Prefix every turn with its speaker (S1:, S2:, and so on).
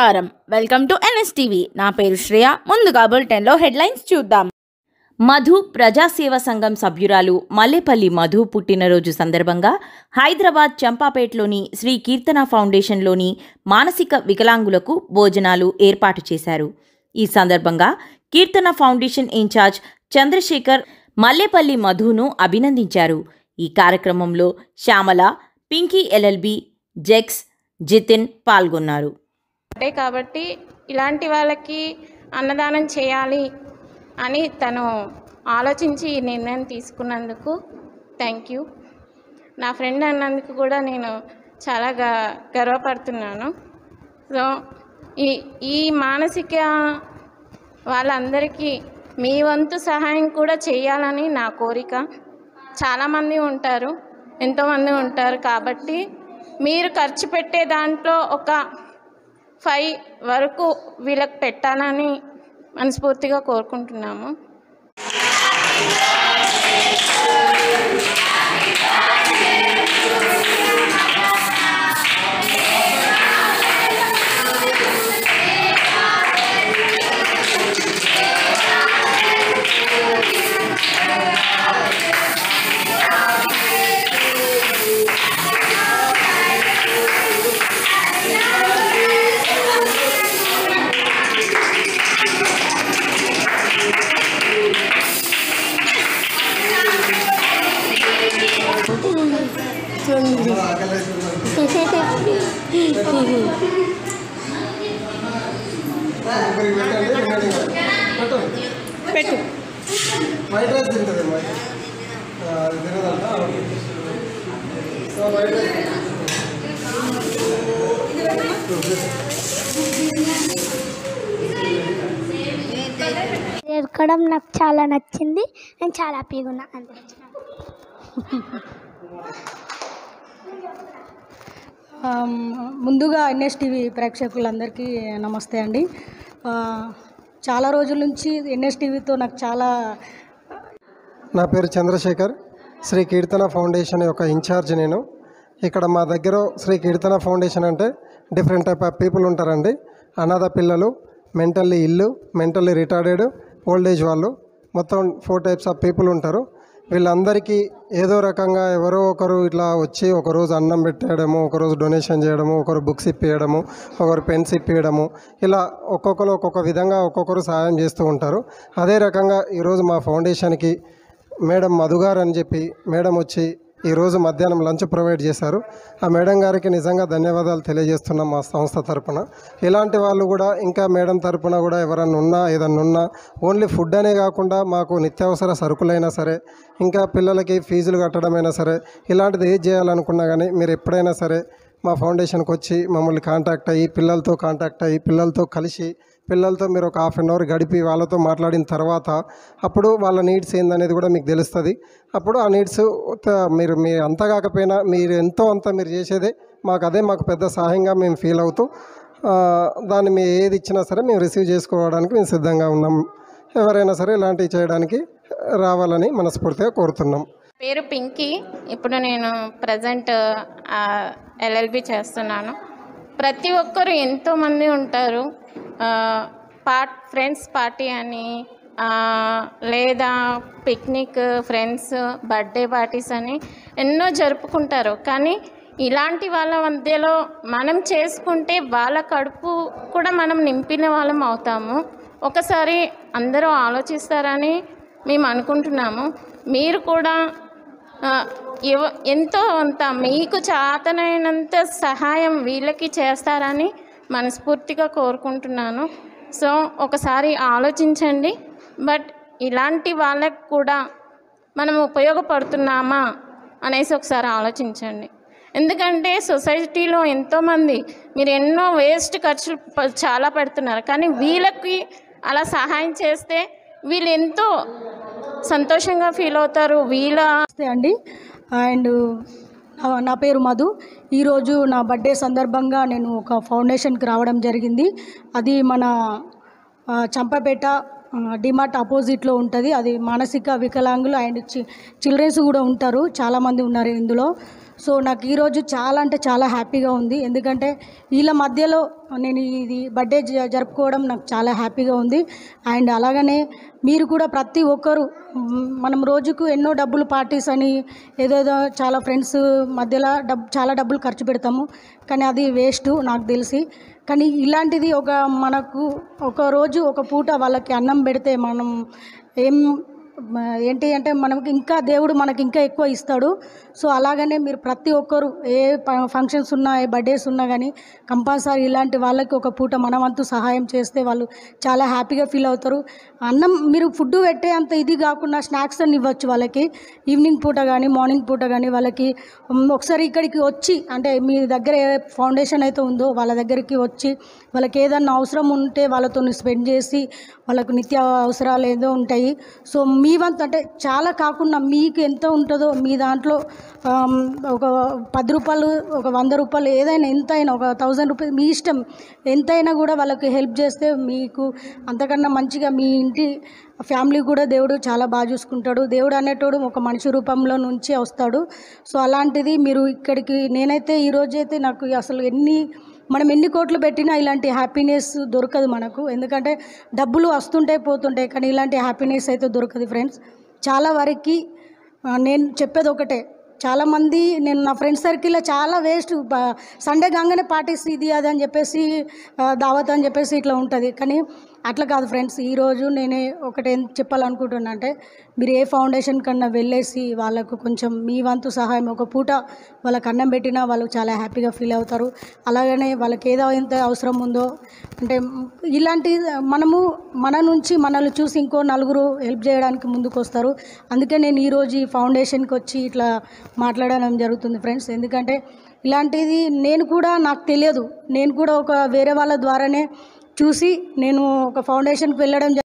S1: నమస్కారం welcome to NSTV నా పేరు శ్రేయ ముందుగా బులెటిన్లో హెడ్లైన్స్ చూద్దాం
S2: మధు ప్రజాసేవ సంఘం సభ్యురాలు మల్లేపల్లి మధు పుట్టినరోజు సందర్భంగా హైదరాబాద్ చంపాపేటలోని శ్రీ కీర్తన ఫౌండేషన్లోని మానసిక వికలాంగులకు భోజనాలు ఏర్పాటు చేశారు ఈ సందర్భంగా కీర్తన ఫౌండేషన్ ఇన్ఛార్జ్ చంద్రశేఖర్ మల్లేపల్లి మధును అభినందించారు ఈ కార్యక్రమంలో శ్యామల పింకీ ఎల్ఎల్బి జెక్స్ జితిన్ పాల్గొన్నారు
S3: అంటే కాబట్టి ఇలాంటి వాళ్ళకి అన్నదానం చేయాలి అని తను ఆలోచించి ఈ నిర్ణయం తీసుకున్నందుకు థ్యాంక్ యూ నా ఫ్రెండ్ అన్నందుకు కూడా నేను చాలా గ గర్వపడుతున్నాను సో ఈ ఈ మానసిక వాళ్ళందరికీ మీ వంతు సహాయం కూడా చేయాలని నా కోరిక చాలామంది ఉంటారు ఎంతోమంది ఉంటారు కాబట్టి మీరు ఖర్చు పెట్టే దాంట్లో ఒక ఫైవ్ వరకు వీళ్ళకి పెట్టాలని మనస్ఫూర్తిగా కోరుకుంటున్నాము
S4: పెట్టు
S5: వైట్ రైస్ తింటుంది వైట్ అది తినదంట సో వైట్ రైస్
S6: ఎక్కడం నాకు చాలా నచ్చింది నేను చాలా హ్యాపీగా ఉన్నా అంతే
S4: ఆమ్, ముందుగా ఎన్ఎస్టీవీ ప్రేక్షకులందరికీ నమస్తే అండి ఆ, చాలా రోజుల నుంచి ఎన్ఎస్టీవీతో నాకు చాలా
S5: నా పేరు చంద్రశేఖర్ శ్రీ కీర్తన ఫౌండేషన్ యొక్క ఇన్ఛార్జ్ నేను ఇక్కడ మా దగ్గర శ్రీ కీర్తన ఫౌండేషన్ అంటే డిఫరెంట్ టైప్ ఆఫ్ పీపుల్ ఉంటారండి అనాథ పిల్లలు మెంటల్లీ ఇల్లు మెంటల్లీ రిటార్డెడ్ ఓల్డ్ ఏజ్ వాళ్ళు మొత్తం ఫోర్ టైప్స్ ఆఫ్ పీపుల్ ఉంటారు వీళ్ళందరికీ ఏదో రకంగా ఎవరో ఒకరు ఇట్లా వచ్చి ఒకరోజు అన్నం పెట్టేయడము ఒకరోజు డొనేషన్ చేయడము ఒకరు బుక్స్ ఇప్పియడము ఒకరు పెన్స్ ఇప్పియడము ఇలా ఒక్కొక్కరు ఒక్కొక్క విధంగా ఒక్కొక్కరు సహాయం చేస్తూ ఉంటారు అదే రకంగా ఈరోజు మా ఫౌండేషన్కి మేడం మధు గారు అని చెప్పి మేడం వచ్చి ఈరోజు మధ్యాహ్నం లంచ్ ప్రొవైడ్ చేశారు ఆ మేడం గారికి నిజంగా ధన్యవాదాలు తెలియజేస్తున్నాం మా సంస్థ తరపున ఇలాంటి వాళ్ళు కూడా ఇంకా మేడం తరపున కూడా ఎవరన్నా ఉన్నా ఏదన్నా ఉన్నా ఓన్లీ ఫుడ్ అనే కాకుండా మాకు నిత్యావసర సరుకులైనా సరే ఇంకా పిల్లలకి ఫీజులు కట్టడమైనా సరే ఇలాంటిది ఏది చేయాలనుకున్నా కానీ మీరు ఎప్పుడైనా సరే మా ఫౌండేషన్కి వచ్చి మమ్మల్ని కాంటాక్ట్ అయ్యి పిల్లలతో కాంటాక్ట్ అయ్యి పిల్లలతో కలిసి పిల్లలతో మీరు ఒక హాఫ్ అన్ అవర్ గడిపి వాళ్ళతో మాట్లాడిన తర్వాత అప్పుడు వాళ్ళ నీడ్స్ ఏందనేది కూడా మీకు తెలుస్తుంది అప్పుడు ఆ నీడ్స్ మీరు మీ అంత కాకపోయినా మీరు ఎంతో అంత మీరు చేసేదే మాకు అదే మాకు పెద్ద సహాయంగా మేము ఫీల్ అవుతూ ఆ, దాన్ని మీ ఏది ఇచ్చినా సరే మేము రిసీవ్ చేసుకోవడానికి మేము సిద్ధంగా ఉన్నాం ఎవరైనా సరే ఇలాంటివి చేయడానికి రావాలని మనస్ఫూర్తిగా కోరుతున్నాం
S3: పేరు పింకీ ఇప్పుడు నేను ప్రజెంట్ ఎల్ఎల్బి చేస్తున్నాను ప్రతి ఒక్కరు ఎంతోమంది ఉంటారు పార్ట్ ఫ్రెండ్స్ పార్టీ అని ఆ, లేదా పిక్నిక్ ఫ్రెండ్స్ బర్త్డే పార్టీస్ అని ఎన్నో జరుపుకుంటారు కానీ ఇలాంటి వాళ్ళ మధ్యలో మనం చేసుకుంటే వాళ్ళ కడుపు కూడా మనం నింపిన వాళ్ళం అవుతాము ఒకసారి అందరూ ఆలోచిస్తారని మేము అనుకుంటున్నాము మీరు కూడా ఆ, ఎవ ఎంతో అంత మీకు చాతనైనంత సహాయం వీళ్ళకి చేస్తారని మనస్ఫూర్తిగా కోరుకుంటున్నాను సో ఒకసారి ఆలోచించండి బట్ ఇలాంటి వాళ్ళకి కూడా మనం ఉపయోగపడుతున్నామా అనేసి ఒకసారి ఆలోచించండి ఎందుకంటే సొసైటీలో ఎంతోమంది మీరు ఎన్నో వేస్ట్ ఖర్చులు ప- చాలా పెడుతున్నారు కానీ వీళ్ళకి అలా సహాయం చేస్తే వీళ్ళు ఎంతో సంతోషంగా ఫీల్ అవుతారు వీళ్ళ
S4: నమస్తే అండి అండ్ నా- నా పేరు మధు ఈరోజు నా బర్త్డే సందర్భంగా నేను ఒక ఫౌండేషన్కి రావడం జరిగింది అది మన ఆ, చంపపేట ఆ, డిమార్ట్ ఆపోజిట్లో ఉంటుంది అది మానసిక వికలాంగులు అండ్ చి చిల్డ్రన్స్ కూడా ఉంటారు చాలామంది ఉన్నారు ఇందులో సో నాకు ఈరోజు చాలా అంటే చాలా హ్యాపీగా ఉంది ఎందుకంటే వీళ్ళ మధ్యలో నేను ఇది బర్త్డే జ- జరుపుకోవడం నాకు చాలా హ్యాపీగా ఉంది అండ్ అలాగనే మీరు కూడా ప్రతి ఒక్కరు మ్, మనం రోజుకు ఎన్నో డబ్బులు పార్టీస్ అని ఏదేదో చాలా ఫ్రెండ్స్ మధ్యలో డబ్ చాలా డబ్బులు ఖర్చు పెడతాము కానీ అది వేస్ట్ నాకు తెలిసి కానీ ఇలాంటిది ఒక మనకు ఒక రోజు ఒక పూట వాళ్ళకి అన్నం పెడితే మనం ఏం మ, ఏంటి అంటే మనకి ఇంకా దేవుడు మనకి ఇంకా ఎక్కువ ఇస్తాడు సో అలాగనే మీరు ప్రతి ఒక్కరు ఏ ప- ఫంక్షన్స్ ఉన్నా ఏ బర్త్డేస్ ఉన్నా కానీ కంపల్సరీ ఇలాంటి వాళ్ళకి ఒక పూట మనవంతు సహాయం చేస్తే వాళ్ళు చాలా హ్యాపీగా ఫీల్ అవుతారు అన్నం మీరు ఫుడ్ పెట్టే అంత ఇది కాకుండా స్నాక్స్ అని ఇవ్వచ్చు వాళ్ళకి ఈవినింగ్ పూట కానీ మార్నింగ్ పూట కానీ వాళ్ళకి ఉమ్, ఒకసారి ఇక్కడికి వచ్చి అంటే మీ దగ్గర ఏ ఫౌండేషన్ అయితే ఉందో వాళ్ళ దగ్గరికి వచ్చి వాళ్ళకి ఏదన్నా అవసరం ఉంటే వాళ్ళతో స్పెండ్ చేసి వాళ్ళకు నిత్య అవసరాలు ఏదో ఉంటాయి సో మీ వంతు అంటే చాలా కాకుండా మీకు ఎంత ఉంటుందో మీ దాంట్లో ఆమ్, ఒక పది రూపాయలు ఒక వంద రూపాయలు ఏదైనా ఎంతైనా ఒక థౌజండ్ రూపీస్ మీ ఇష్టం ఎంతైనా కూడా వాళ్ళకి హెల్ప్ చేస్తే మీకు అంతకన్నా మంచిగా మీ ఇంటి ఫ్యామిలీ కూడా దేవుడు చాలా బాగా చూసుకుంటాడు దేవుడు అనేటోడు ఒక మనిషి రూపంలో నుంచి వస్తాడు సో అలాంటిది మీరు ఇక్కడికి నేనైతే ఈరోజు అయితే నాకు అసలు ఎన్ని మనం ఎన్ని కోట్లు పెట్టినా ఇలాంటి హ్యాపీనెస్ దొరకదు మనకు ఎందుకంటే డబ్బులు వస్తుంటాయి పోతుంటాయి కానీ ఇలాంటి హ్యాపీనెస్ అయితే దొరకదు ఫ్రెండ్స్ చాలా వరకు ఆ, నేను చెప్పేది ఒకటే చాలామంది నేను నా ఫ్రెండ్స్ సర్కిల్లో చాలా వేస్ట్ సండే కాగానే పార్టీస్ ఇది అది అని చెప్పేసి ఆ, దావత్ అని చెప్పేసి ఇట్లా ఉంటుంది కానీ అట్లా కాదు ఫ్రెండ్స్ ఈరోజు నేను ఒకటి ఏం చెప్పాలనుకుంటున్నా అంటే మీరు ఏ ఫౌండేషన్ కన్నా వెళ్ళేసి వాళ్ళకు కొంచెం మీ వంతు సహాయం ఒక పూట వాళ్ళకి అన్నం పెట్టినా వాళ్ళు చాలా హ్యాపీగా ఫీల్ అవుతారు అలాగనే వాళ్ళకి ఏదో ఎంత అవసరం ఉందో అంటే ఇలాంటి మనము మన నుంచి మనల్ని చూసి ఇంకో నలుగురు హెల్ప్ చేయడానికి ముందుకు వస్తారు అందుకే నేను ఈరోజు ఈ ఫౌండేషన్కి వచ్చి ఇట్లా మాట్లాడడం జరుగుతుంది ఫ్రెండ్స్ ఎందుకంటే ఇలాంటిది నేను కూడా నాకు తెలియదు నేను కూడా ఒక వేరే వాళ్ళ ద్వారానే చూసి నేను ఒక ఫౌండేషన్కి వెళ్ళడం